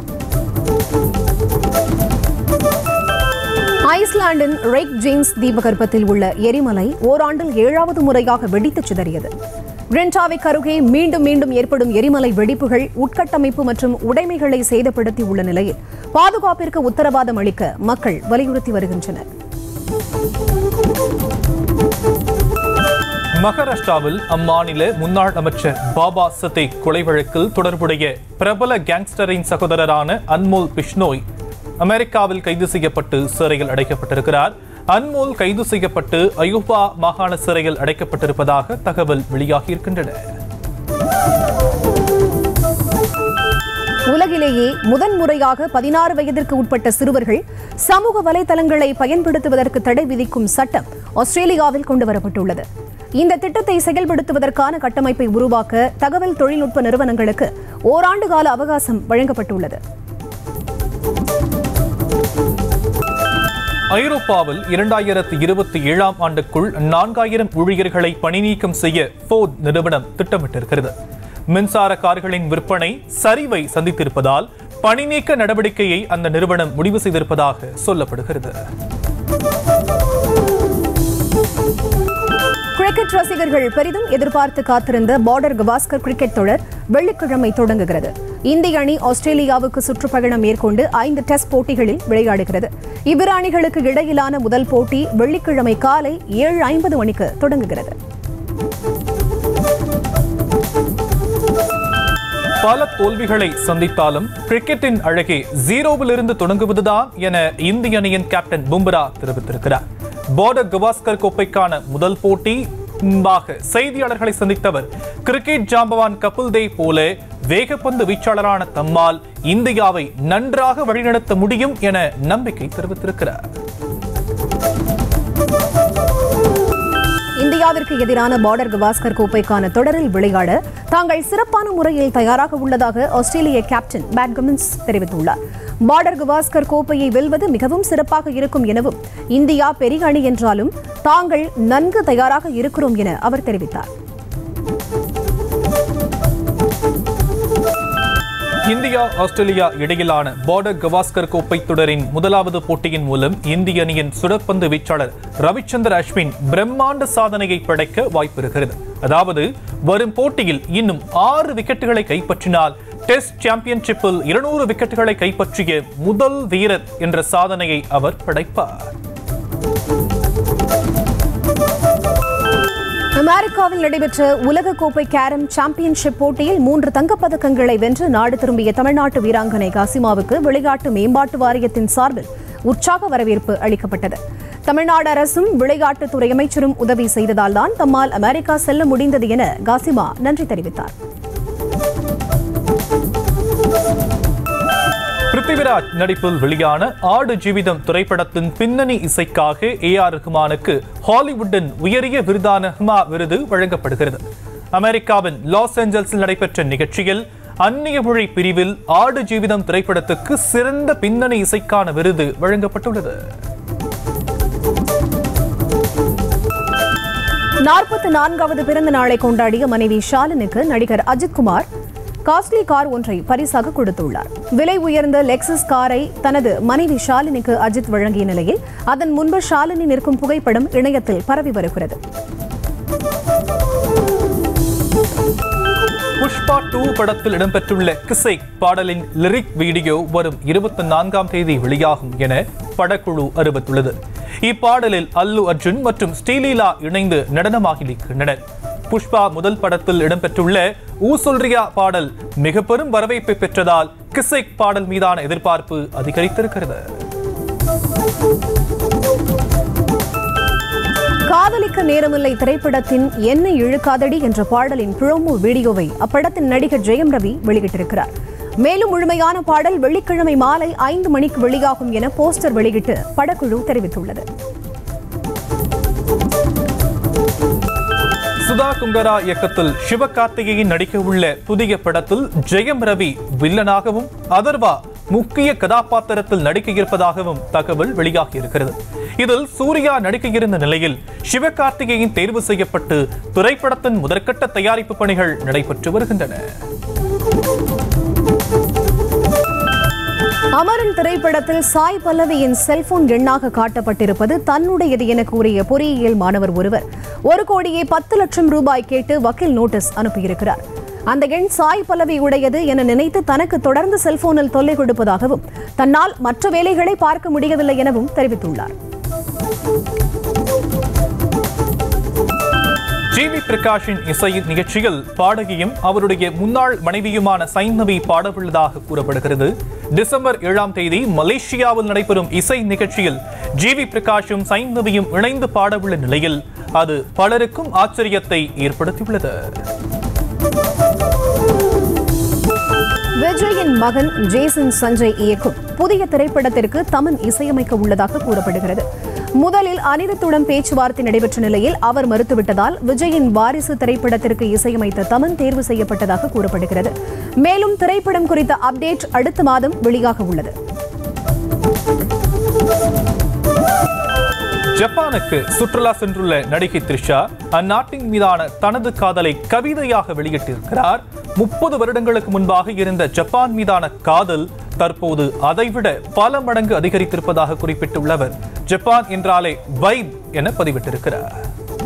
ஐஸ்லாந்தின் ரெக் ஜேம்ஸ் தீபகற்பத்தில் உள்ள எரிமலை ஓராண்டில் ஏழாவது முறையாக வெடித்து சிதறியது கிரென்டாவிக் அருகே மீண்டும் மீண்டும் ஏற்படும் எரிமலை வெடிப்புகள் உட்கட்டமைப்பு மற்றும் உடைமைகளை சேதப்படுத்தி உள்ள நிலையில் பாதுகாப்பிற்கு உத்தரவாதம் அளிக்க மக்கள் வலியுறுத்தி வருகின்றனர் மகாராஷ்டிராவில் அம்மாநில முன்னாள் அமைச்சர் பாபா சதேக் கொலை வழக்கில் தொடர்புடைய பிரபல கேங்ஸ்டரின் சகோதரரான அன்மோல் பிஷ்னோய் அமெரிக்காவில் கைது செய்யப்பட்டு சிறையில் அடைக்கப்பட்டிருக்கிறார் அன்மோல் கைது செய்யப்பட்டு அயூபா மாகாண சிறையில் அடைக்கப்பட்டிருப்பதாக தகவல் வெளியாகியிருக்கின்றன உலகிலேயே முதன்முறையாக பதினாறு வயதிற்கு உட்பட்ட சிறுவர்கள் சமூக வலைதளங்களை பயன்படுத்துவதற்கு தடை விதிக்கும் சட்டம் ஆஸ்திரேலியாவில் கொண்டுவரப்பட்டுள்ளது இந்த திட்டத்தை செயல்படுத்துவதற்கான கட்டமைப்பை உருவாக்க தகவல் தொழில்நுட்ப நிறுவனங்களுக்கு ஓராண்டு கால அவகாசம் வழங்கப்பட்டுள்ளது ஐரோப்பாவில் இரண்டாயிரத்து இருபத்தி ஏழாம் ஆண்டுக்குள் நான்காயிரம் ஊழியர்களை பணிநீக்கம் செய்ய ஃபோர்ட் நிறுவனம் திட்டமிட்டிருக்கிறது மின்சார கார்களின் விற்பனை சரிவை சந்தித்திருப்பதால் பணிநீக்க நடவடிக்கையை அந்த நிறுவனம் முடிவு செய்திருப்பதாக சொல்லப்படுகிறது கிரிக்கெட் ரசிகர்கள் பெரிதும் எதிர்பார்த்து காத்திருந்த பார்டர் கவாஸ்கர் கிரிக்கெட் தொடர் வெள்ளிக்கிழமை தொடங்குகிறது இந்திய அணி ஆஸ்திரேலியாவுக்கு சுற்றுப்பயணம் மேற்கொண்டு ஐந்து டெஸ்ட் போட்டிகளில் விளையாடுகிறது இவ்விரு அணிகளுக்கு இடையிலான முதல் போட்டி வெள்ளிக்கிழமை காலை ஏழு ஐம்பது மணிக்கு தொடங்குகிறது பல தோல்விகளை சந்தித்தாலும் கிரிக்கெட்டின் அழகே ஜீரோவிலிருந்து தொடங்குவதுதான் என இந்திய அணியின் கேப்டன் பும்ரா தெரிவித்திருக்கிறார் பார்டர் கவாஸ்கர் கோப்பைக்கான முதல் போட்டி முன்பாக செய்தியாளர்களை சந்தித்தவர் கிரிக்கெட் ஜாம்பவான் கபில் தேவ் போல வேகப்பந்து வீச்சாளரான தம்மால் இந்தியாவை நன்றாக வழிநடத்த முடியும் என நம்பிக்கை தெரிவித்திருக்கிறார் இந்தியாவிற்கு எதிரான பார்டர் கவாஸ்கர் கோப்பைக்கான தொடரில் விளையாட தாங்கள் சிறப்பான முறையில் தயாராக உள்ளதாக ஆஸ்திரேலிய கேப்டன் பேட் கமின்ஸ் தெரிவித்துள்ளார் பார்டர் கவாஸ்கர் கோப்பையை வெல்வது மிகவும் சிறப்பாக இருக்கும் எனவும் இந்தியா பெரிய அணி என்றாலும் தாங்கள் நன்கு தயாராக இருக்கிறோம் என அவர் தெரிவித்தார் இந்தியா ஆஸ்திரேலியா இடையிலான பார்டர் கவாஸ்கர் கோப்பை தொடரின் முதலாவது போட்டியின் மூலம் இந்திய அணியின் சுடற்பந்து வீச்சாளர் ரவிச்சந்தர் அஸ்வின் பிரம்மாண்ட சாதனையை படைக்க வாய்ப்பிருக்கிறது அதாவது வரும் போட்டியில் இன்னும் ஆறு விக்கெட்டுகளை கைப்பற்றினால் டெஸ்ட் சாம்பியன்ஷிப்பில் இருநூறு விக்கெட்டுகளை கைப்பற்றிய முதல் வீரர் என்ற சாதனையை அவர் படைப்பார் அமெரிக்காவில் நடைபெற்ற உலகக்கோப்பை கேரம் சாம்பியன்ஷிப் போட்டியில் மூன்று தங்கப்பதக்கங்களை வென்று நாடு திரும்பிய தமிழ்நாட்டு வீராங்கனை காசிமாவுக்கு விளையாட்டு மேம்பாட்டு வாரியத்தின் சார்பில் உற்சாக வரவேற்பு அளிக்கப்பட்டது தமிழ்நாடு அரசும் விளையாட்டுத்துறை அமைச்சரும் உதவி செய்ததால் தான் தம்மால் அமெரிக்கா செல்ல முடிந்தது என காசிமா நன்றி தெரிவித்தார் பிருத்திவிராஜ் நடிப்பில் வெளியான ஆடு ஜீவிதம் திரைப்படத்தின் பின்னணி இசைக்காக ஏ ஆர் ரஹ்மானுக்கு ஹாலிவுட்டின் உயரிய விருதான ஹிமா விருது வழங்கப்படுகிறது அமெரிக்காவின் லாஸ் ஏஞ்சல்ஸில் நடைபெற்ற நிகழ்ச்சியில் அந்நிய மொழி பிரிவில் ஆடு ஜீவிதம் திரைப்படத்துக்கு சிறந்த பின்னணி இசைக்கான விருது வழங்கப்பட்டுள்ளது நாற்பத்தி நான்காவது பிறந்த நாளை கொண்டாடிய மனைவி ஷாலினுக்கு நடிகர் அஜித்குமார் காஸ்ட்லி கார் ஒன்றை பரிசாக கொடுத்துள்ளார் விலை உயர்ந்த லெக்சஸ் காரை தனது மனைவி ஷாலினிக்கு அஜித் வழங்கிய நிலையில் அதன் முன்பு ஷாலினி நிற்கும் புகைப்படம் இணையத்தில் பரவி வருகிறது புஷ்பா டூ படத்தில் இடம்பெற்றுள்ள கிசை பாடலின் லிரிக் வீடியோ வரும் இருபத்தி நான்காம் தேதி வெளியாகும் என படக்குழு அறிவித்துள்ளது இப்பாடலில் அல்லு அர்ஜுன் மற்றும் ஸ்ரீலீலா இணைந்து நடனமாகியிருக்கின்றனர் புஷ்பா முதல் படத்தில் இடம்பெற்றுள்ள ஊ சொல்றியா பாடல் மிக பெரும் வரவேற்பை பெற்றதால் கிசைக் பாடல் மீதான எதிர்பார்ப்பு அதிகரித்திருக்கிறது காதலிக்க நேரமில்லை திரைப்படத்தின் என்ன இழுக்காதடி என்ற பாடலின் ப்ரோமோ வீடியோவை அப்படத்தின் நடிகர் ஜெயம் ரவி வெளியிட்டிருக்கிறார் மேலும் முழுமையான பாடல் வெள்ளிக்கிழமை மாலை ஐந்து மணிக்கு வெளியாகும் என போஸ்டர் வெளியிட்டு படக்குழு தெரிவித்துள்ளது சுதா குங்கரா இயக்கத்தில் சிவகார்த்திகேயன் நடிக்க உள்ள புதிய படத்தில் ஜெயம் ரவி வில்லனாகவும் அதர்வா முக்கிய கதாபாத்திரத்தில் நடிக்க இருப்பதாகவும் தகவல் வெளியாகி இருக்கிறது இதில் சூர்யா நடிக்க இருந்த நிலையில் சிவகார்த்திகேயன் தேர்வு செய்யப்பட்டு திரைப்படத்தின் முதற்கட்ட தயாரிப்பு பணிகள் நடைபெற்று வருகின்றன அமரன் திரைப்படத்தில் சாய் பல்லவியின் செல்போன் எண்ணாக காட்டப்பட்டிருப்பது தன்னுடையது என கூறிய பொறியியல் மாணவர் ஒருவர் ஒரு கோடியே பத்து லட்சம் ரூபாய் கேட்டு வக்கீல் நோட்டீஸ் அனுப்பியிருக்கிறார் அந்த எண் சாய் பல்லவி உடையது என நினைத்து தனக்கு தொடர்ந்து செல்போனில் தொல்லை கொடுப்பதாகவும் தன்னால் மற்ற வேலைகளை பார்க்க முடியவில்லை எனவும் தெரிவித்துள்ளார் ஜி வி பிரகாஷின் இசை நிகழ்ச்சியில் பாடகியும் அவருடைய முன்னாள் மனைவியுமான சைந்தவி பாடவுள்ளதாக கூறப்படுகிறது டிசம்பர் ஏழாம் தேதி மலேசியாவில் நடைபெறும் இசை நிகழ்ச்சியில் ஜி வி பிரகாஷும் சைந்தவியும் இணைந்து பாடவுள்ள நிலையில் அது பலருக்கும் ஆச்சரியத்தை ஏற்படுத்தியுள்ளது விஜயின் மகன் ஜேசன் சஞ்சய் இயக்கும் புதிய திரைப்படத்திற்கு தமன் இசையமைக்க உள்ளதாக கூறப்படுகிறது முதலில் அனிருத்துடன் பேச்சுவார்த்தை நடைபெற்ற நிலையில் அவர் மறுத்துவிட்டதால் விஜயின் வாரிசு திரைப்படத்திற்கு இசையமைத்த தமன் தேர்வு செய்யப்பட்டதாக கூறப்படுகிறது மேலும் திரைப்படம் குறித்த அப்டேட் அடுத்த மாதம் வெளியாக உள்ளது ஜப்பானுக்கு சுற்றுலா சென்றுள்ள நடிகை த்ரிஷா அந்நாட்டின் மீதான தனது காதலை கவிதையாக வெளியிட்டிருக்கிறார் முப்பது வருடங்களுக்கு முன்பாக இருந்த ஜப்பான் மீதான காதல் தற்போது அதைவிட பல மடங்கு அதிகரித்திருப்பதாக குறிப்பிட்டுள்ளவர் ஜப்பான் என்றாலே வைப் என பதிவிட்டிருக்கிறார்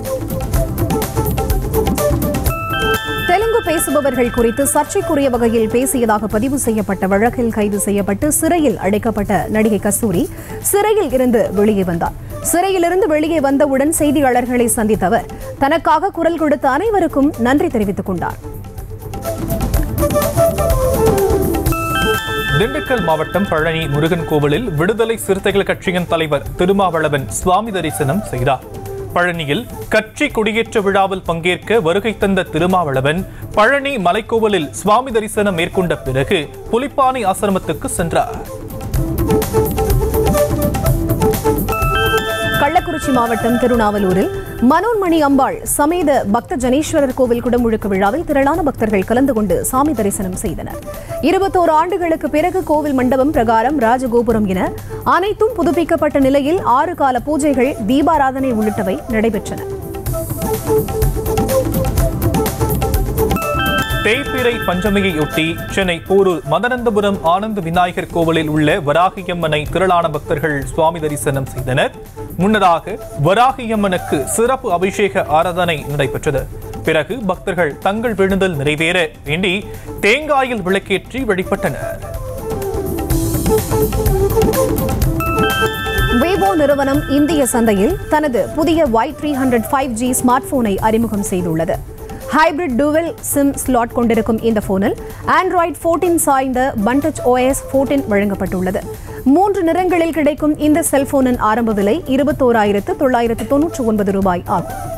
தெலுங்கு பேசுபவர்கள் குறித்து சர்ச்சைக்குரிய வகையில் பேசியதாக பதிவு செய்யப்பட்ட வழக்கில் கைது செய்யப்பட்டு சிறையில் அடைக்கப்பட்ட நடிகை கஸ்தூரி சிறையில் இருந்து வெளியே வந்தார் சிறையிலிருந்து வெளியே வந்தவுடன் செய்தியாளர்களை சந்தித்த அவர் தனக்காக குரல் கொடுத்த அனைவருக்கும் நன்றி தெரிவித்துக் கொண்டார் திண்டுக்கல் மாவட்டம் பழனி முருகன் கோவிலில் விடுதலை சிறுத்தைகள் கட்சியின் தலைவர் திருமாவளவன் சுவாமி தரிசனம் செய்தார் பழனியில் கட்சி கொடியேற்ற விழாவில் பங்கேற்க வருகை தந்த திருமாவளவன் பழனி மலைக்கோவிலில் சுவாமி தரிசனம் மேற்கொண்ட பிறகு புலிப்பானை ஆசிரமத்துக்கு சென்றார் கள்ளக்குறிச்சி மாவட்டம் திருநாவலூரில் மனோன்மணி அம்பாள் சமேத பக்த ஜனீஸ்வரர் கோவில் குடமுழுக்கு விழாவில் திரளான பக்தர்கள் கலந்து கொண்டு சாமி தரிசனம் செய்தனர் இருபத்தோரு ஆண்டுகளுக்கு பிறகு கோவில் மண்டபம் பிரகாரம் ராஜகோபுரம் என அனைத்தும் புதுப்பிக்கப்பட்ட நிலையில் ஆறு கால பூஜைகள் தீபாராதனை உள்ளிட்டவை நடைபெற்றன தேய்பிறை பஞ்சமியையொட்டி சென்னை போரூர் மதனந்தபுரம் ஆனந்த விநாயகர் கோவிலில் உள்ள வராகியம்மனை திரளான பக்தர்கள் சுவாமி தரிசனம் செய்தனர் முன்னதாக வராகியம்மனுக்கு சிறப்பு அபிஷேக ஆராதனை நடைபெற்றது பிறகு பக்தர்கள் தங்கள் வேண்டுதல் நிறைவேற வேண்டி தேங்காயில் விளக்கேற்றி வழிபட்டனர் விவோ நிறுவனம் இந்திய சந்தையில் தனது புதிய Y three hundred five G smart போனை அறிமுகம் செய்துள்ளது ஹைபிரிட் டூவல் சிம் ஸ்லாட் கொண்டிருக்கும் இந்த போனில் ஆண்ட்ராய்டு 14 சாய்ந்த பண்டச் ஓஎஸ் 14 வழங்கப்பட்டுள்ளது மூன்று நிறங்களில் கிடைக்கும் இந்த செல்போனின் ஆரம்ப விலை இருபத்தோராயிரத்து தொள்ளாயிரத்து தொன்னூற்று ஒன்பது ரூபாய் ஆகும்